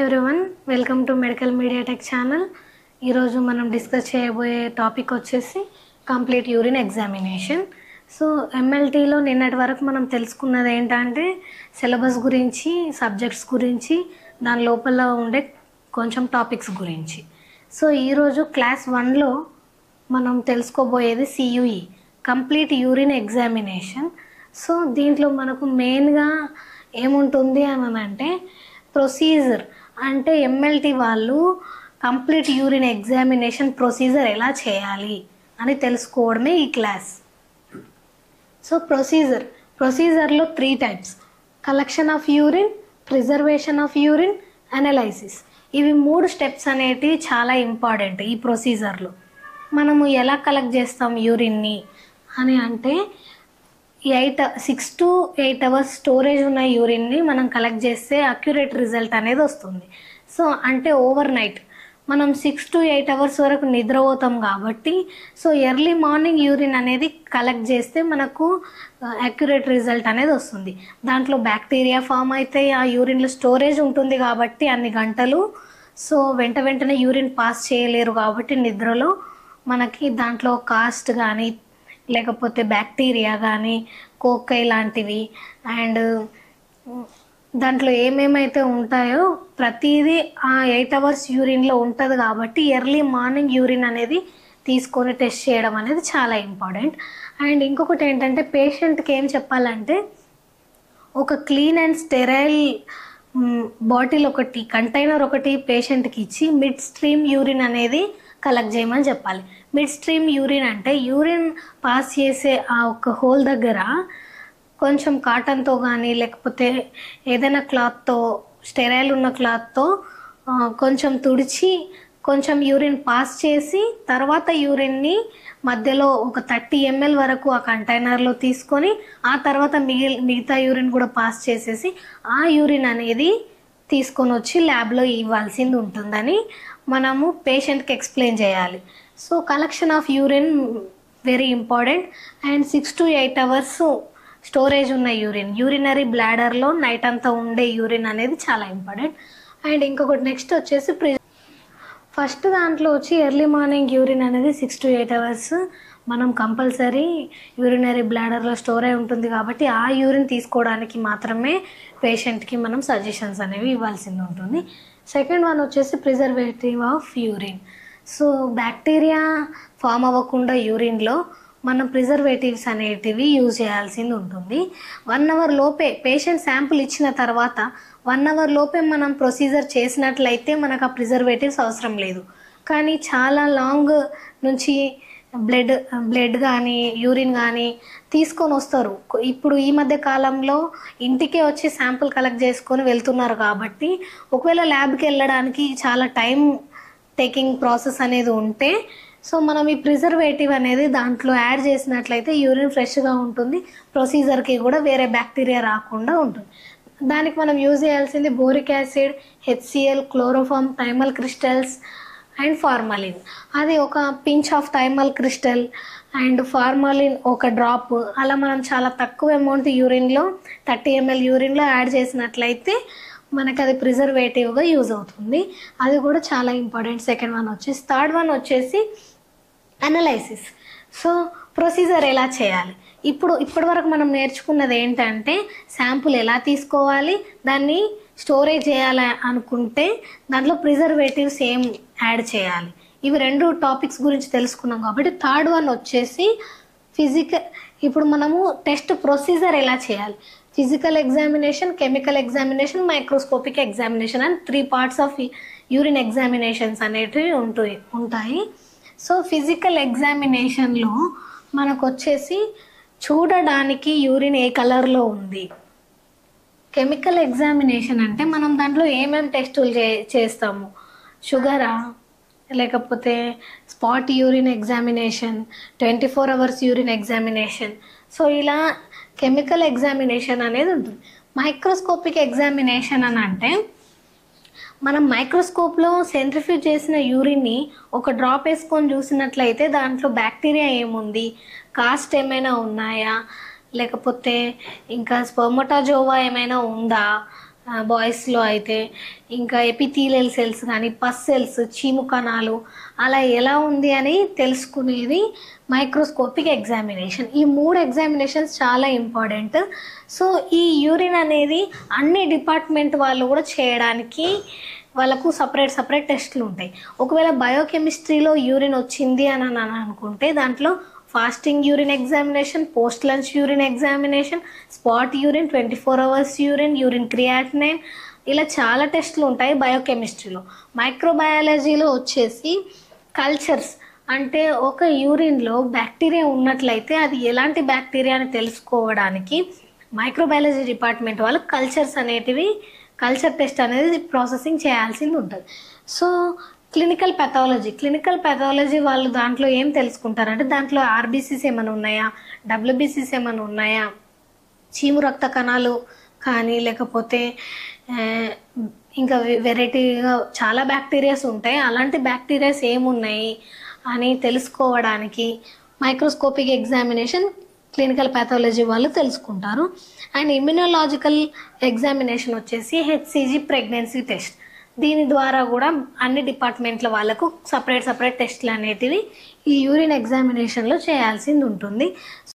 everyone welcome to medical media tech channel ఈరోజు మనం discuss చేయబోయే టాపిక్ వచ్చేసి కంప్లీట్ యూరిన్ ఎగ్జామినేషన్ సో ఎంఎల్టీలో నిన్నటి వరకు మనం తెలుసుకున్నది ఏంటంటే సిలబస్ గురించి సబ్జెక్ట్స్ గురించి దాని లోపల ఉండే కొంచెం టాపిక్స్ గురించి సో ఈరోజు క్లాస్ వన్లో మనం తెలుసుకోబోయేది C U E complete urine examination so దీంట్లో మనకు మెయిన్గా ఏముంటుంది అని అంటే ప్రొసీజర్ అంటే ఎంఎల్టీ వాళ్ళు కంప్లీట్ యూరిన్ ఎగ్జామినేషన్ ప్రొసీజర్ ఎలా చేయాలి అని తెలుసుకోవడమే ఈ క్లాస్ సో ప్రొసీజర్ ప్రొసీజర్లో three types collection of urine preservation of urine analysis ఇవి మూడు స్టెప్స్ అనేటివి చాలా ఇంపార్టెంట్ ఈ ప్రొసీజర్లో మనము ఎలా కలెక్ట్ చేస్తాం యూరిన్ని అని అంటే eight six to eight hours storage ఉన్న యూరిన్ని మనం కలెక్ట్ చేస్తే అక్యురేట్ రిజల్ట్ అనేది వస్తుంది సో అంటే ఓవర్ నైట్ మనం సిక్స్ టు ఎయిట్ అవర్స్ వరకు నిద్రపోతాం కాబట్టి సో ఎర్లీ మార్నింగ్ యూరిన్ అనేది కలెక్ట్ చేస్తే మనకు అక్యురేట్ రిజల్ట్ అనేది వస్తుంది దాంట్లో బ్యాక్టీరియా ఫామ్ అయితే ఆ యూరిన్లో స్టోరేజ్ ఉంటుంది కాబట్టి అన్ని గంటలు సో వెంట వెంటనే యూరిన్ పాస్ చేయలేరు కాబట్టి నిద్రలో మనకి దాంట్లో కాస్ట్ కానీ లేకపోతే బ్యాక్టీరియా కానీ కోకై లాంటివి అండ్ దాంట్లో ఏమేమైతే ఉంటాయో ప్రతిదీ ఆ ఎయిట్ అవర్స్ యూరిన్లో ఉంటుంది కాబట్టి ఎర్లీ మార్నింగ్ యూరిన్ అనేది తీసుకొని టెస్ట్ చేయడం అనేది చాలా ఇంపార్టెంట్ అండ్ ఇంకొకటి ఏంటంటే పేషెంట్కి ఏం చెప్పాలంటే ఒక క్లీన్ అండ్ స్టెరైల్ బాటిల్ ఒకటి కంటైనర్ ఒకటి పేషెంట్కి ఇచ్చి మిడ్ స్ట్రీమ్ యూరిన్ అనేది కలెక్ట్ చేయమని చెప్పాలి మిడ్ స్ట్రీమ్ యూరిన్ అంటే యూరిన్ పాస్ చేసే ఆ ఒక్క హోల్ దగ్గర కొంచెం కాటన్తో కానీ లేకపోతే ఏదైనా క్లాత్తో స్టెరైల్ ఉన్న క్లాత్తో కొంచెం తుడిచి కొంచెం యూరిన్ పాస్ చేసి తర్వాత యూరిన్ని మధ్యలో ఒక థర్టీ ఎంఎల్ వరకు ఆ కంటైనర్లో తీసుకొని ఆ తర్వాత మిగిలి మిగతా యూరిన్ కూడా పాస్ చేసేసి ఆ యూరిన్ అనేది తీసుకొని వచ్చి ల్యాబ్లో ఇవ్వాల్సింది ఉంటుందని మనము పేషెంట్కి ఎక్స్ప్లెయిన్ చేయాలి so collection of urine very important and six to eight hours storage ఉన్న యూరిన్ యూరినరీ బ్లాడర్లో నైట్ అంతా ఉండే యూరిన్ అనేది చాలా ఇంపార్టెంట్ అండ్ ఇంకొకటి నెక్స్ట్ వచ్చేసి ప్రి ఫస్ట్ దాంట్లో వచ్చి ఎర్లీ మార్నింగ్ యూరిన్ అనేది సిక్స్ టు ఎయిట్ అవర్స్ మనం కంపల్సరీ యూరినరీ బ్లాడర్లో స్టోర్ అయి ఉంటుంది కాబట్టి ఆ యూరిన్ తీసుకోవడానికి మాత్రమే పేషెంట్కి మనం సజెషన్స్ అనేవి ఇవ్వాల్సింది ఉంటుంది సెకండ్ వన్ వచ్చేసి preservative of urine so bacteria form అవ్వకుండా యూరిన్లో మనం ప్రిజర్వేటివ్స్ అనేటివి యూజ్ చేయాల్సింది ఉంటుంది వన్ అవర్ లోపే పేషెంట్ శాంపుల్ ఇచ్చిన తర్వాత వన్ అవర్ లోపే మనం ప్రొసీజర్ చేసినట్లయితే మనకు ఆ ప్రిజర్వేటివ్స్ అవసరం లేదు కానీ చాలా లాంగ్ నుంచి బ్లడ్ బ్లడ్ కానీ యూరిన్ కానీ తీసుకొని వస్తారు ఇప్పుడు ఈ మధ్య కాలంలో ఇంటికే వచ్చి శాంపుల్ కలెక్ట్ చేసుకొని వెళ్తున్నారు కాబట్టి ఒకవేళ ల్యాబ్కి వెళ్ళడానికి చాలా టైం టేకింగ్ ప్రాసెస్ అనేది ఉంటే సో మనం ఈ ప్రిజర్వేటివ్ అనేది దాంట్లో యాడ్ చేసినట్లయితే యూరిన్ ఫ్రెష్గా ఉంటుంది ప్రొసీజర్కి కూడా వేరే బ్యాక్టీరియా రాకుండా ఉంటుంది దానికి మనం యూజ్ చేయాల్సింది boric acid H C L chloroform thymol crystals and formalin అది ఒక pinch of thymol crystal and formalin ఒక డ్రాప్ అలా మనం చాలా తక్కువ అమౌంట్ యూరిన్లో థర్టీ ఎంఎల్ యూరిన్లో యాడ్ చేసినట్లయితే మనకి అది ప్రిజర్వేటివ్గా యూజ్ అవుతుంది అది కూడా చాలా ఇంపార్టెంట్ సెకండ్ వన్ వచ్చేసి థర్డ్ వన్ వచ్చేసి అనలైసిస్ సో ప్రొసీజర్ ఎలా చేయాలి ఇప్పుడు ఇప్పటి వరకు మనం నేర్చుకున్నది ఏంటంటే శాంపుల్ ఎలా తీసుకోవాలి దాన్ని స్టోరేజ్ చేయాలి అనుకుంటే దాంట్లో ప్రిజర్వేటివ్స్ ఏం యాడ్ చేయాలి ఇవి రెండు టాపిక్స్ గురించి తెలుసుకున్నాం కాబట్టి థర్డ్ వన్ వచ్చేసి ఫిజికల్ ఇప్పుడు మనము టెస్ట్ ప్రొసీజర్ ఎలా చేయాలి physical examination chemical examination microscopic examination and three parts of urine examinations అనేటివి ఉంటాయి ఉంటాయి సో ఫిజికల్ ఎగ్జామినేషన్లో మనకు వచ్చేసి చూడడానికి యూరిన్ ఏ కలర్లో ఉంది కెమికల్ ఎగ్జామినేషన్ అంటే మనం దాంట్లో ఏమేమి టెస్టులు చే చేస్తాము షుగరా లేకపోతే spot urine examination twenty four hours urine examination so ఇలా కెమికల్ ఎగ్జామినేషన్ అనేది ఉంటుంది మైక్రోస్కోపిక్ ఎగ్జామినేషన్ అని అంటే మనం మైక్రోస్కోప్లో సెంట్రిఫ్యూజ్ చేసిన యూరిన్ని ఒక డ్రాప్ వేసుకొని చూసినట్లయితే దాంట్లో బ్యాక్టీరియా ఏముంది కాస్ట్ ఏమైనా ఉన్నాయా లేకపోతే ఇంకా స్పర్మోటాజోవా ఏమైనా ఉందా బాయ్స్లో అయితే ఇంకా ఎపిథీలియల్ సెల్స్ కానీ పస్ సెల్స్ చీము కణాలు అలా ఎలా ఉంది అని తెలుసుకునేది మైక్రోస్కోపిక్ ఎగ్జామినేషన్ ఈ మూడు ఎగ్జామినేషన్స్ చాలా ఇంపార్టెంట్ సో ఈ యూరిన్ అనేది అన్ని డిపార్ట్మెంట్ వాళ్ళు కూడా చేయడానికి వాళ్ళకు సపరేట్ సపరేట్ టెస్ట్లు ఉంటాయి ఒకవేళ బయోకెమిస్ట్రీలో యూరిన్ వచ్చింది అని అని అనుకుంటే దాంట్లో fasting urine examination post lunch urine examination spot urine twenty four hours urine urine creatinine ఇలా చాలా టెస్ట్లు ఉంటాయి బయోకెమిస్ట్రీలో మైక్రోబయాలజీలో వచ్చేసి కల్చర్స్ అంటే ఒక యూరిన్లో బ్యాక్టీరియా ఉన్నట్లయితే అది ఎలాంటి బ్యాక్టీరియా అని తెలుసుకోవడానికి మైక్రోబయాలజీ డిపార్ట్మెంట్ వాళ్ళు కల్చర్స్ అనేటివి కల్చర్ టెస్ట్ అనేది ప్రాసెసింగ్ చేయాల్సింది ఉంటుంది so clinical pathology clinical pathology వాళ్ళు దాంట్లో ఏం తెలుసుకుంటారంటే దాంట్లో ఆర్బీసీస్ ఏమైనా ఉన్నాయా డబ్ల్యూబీసీస్ ఏమైనా ఉన్నాయా చీము రక్త కణాలు కానీ లేకపోతే ఆ, ఇంకా వెరైటీగా చాలా బ్యాక్టీరియాస్ ఉంటాయి అలాంటి బ్యాక్టీరియాస్ ఏమున్నాయి అని తెలుసుకోవడానికి మైక్రోస్కోపిక్ ఎగ్జామినేషన్ క్లినికల్ పాథాలజీ వాళ్ళు తెలుసుకుంటారు అండ్ ఇమ్యునోలాజికల్ ఎగ్జామినేషన్ వచ్చేసి హెచ్సిజి ప్రెగ్నెన్సీ టెస్ట్ దీని ద్వారా కూడా అన్ని డిపార్ట్మెంట్ల వాళ్ళకు సపరేట్ సపరేట్ టెస్ట్లు అనేటివి ఈ యూరిన్ ఎగ్జామినేషన్లో చేయాల్సింది ఉంటుంది